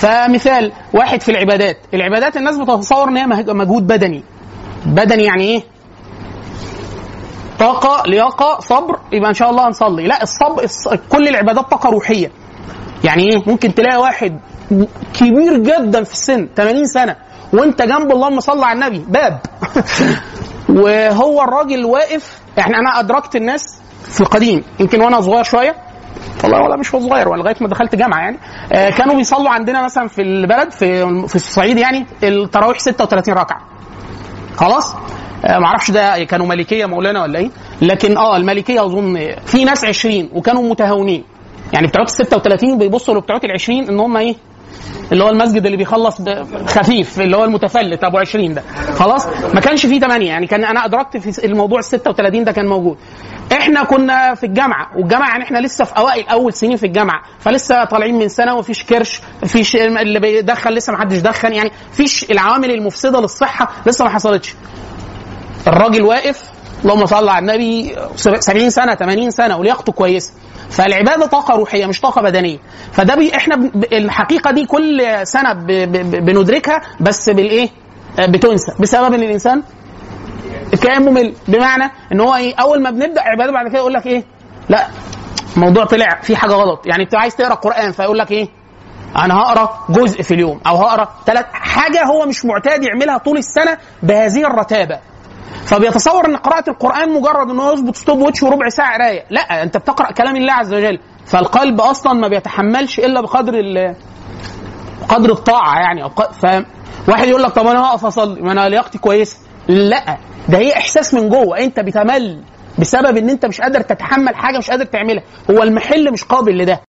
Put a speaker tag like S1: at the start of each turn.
S1: فمثال واحد في العبادات العبادات الناس بتتصور ان هي مه- مجهود بدني بدني يعني ايه طاقه لياقه صبر يبقى ان شاء الله هنصلي لا الصبر الص- كل العبادات طاقه روحيه يعني ايه ممكن تلاقي واحد كبير جدا في السن 80 سنه وانت جنب اللهم صل على النبي باب وهو الراجل واقف يعني انا ادركت الناس في القديم يمكن وانا صغير شويه والله ولا مش صغير ولا لغايه ما دخلت جامعه يعني آه كانوا بيصلوا عندنا مثلا في البلد في في الصعيد يعني التراويح 36 ركعه خلاص آه معرفش ده كانوا مالكيه مولانا ولا ايه لكن اه المالكيه اظن في ناس 20 وكانوا متهاونين يعني بتوع ال 36 بيبصوا لبتوع ال 20 ان هم ايه اللي هو المسجد اللي بيخلص ب- خفيف اللي هو المتفلت ابو 20 ده خلاص ما كانش فيه 8 يعني كان انا ادركت في الموضوع ال 36 ده كان موجود احنا كنا في الجامعه والجامعه يعني احنا لسه في اوائل اول سنين في الجامعه فلسه طالعين من سنه ومفيش كرش مفيش اللي بيدخن لسه ما حدش دخن يعني فيش العوامل المفسده للصحه لسه ما حصلتش الراجل واقف اللهم صل على النبي 70 سنه 80 سنه ولياقته كويسه فالعباده طاقه روحيه مش طاقه بدنيه فده بي احنا ب... ب- الحقيقه دي كل سنه ب... ب... ب- بندركها بس بالايه؟ آه، بتنسى بسبب ان الانسان كان ممل بمعنى ان هو ايه اول ما بنبدا عباده بعد كده يقول لك ايه؟ لا الموضوع طلع فيه حاجه غلط يعني انت عايز تقرا قران فيقول لك ايه؟ انا هقرا جزء في اليوم او هقرا ثلاث حاجه هو مش معتاد يعملها طول السنه بهذه الرتابه فبيتصور ان قراءه القران مجرد ان هو يظبط ستوب ووتش وربع ساعه قرايه لا انت بتقرا كلام الله عز وجل فالقلب اصلا ما بيتحملش الا بقدر ال قدر الطاعه يعني او ق- ف واحد يقول لك طب انا هقف اصلي ما انا لياقتي كويسه لا ده هي احساس من جوه انت بتمل بسبب ان انت مش قادر تتحمل حاجه مش قادر تعملها هو المحل مش قابل لده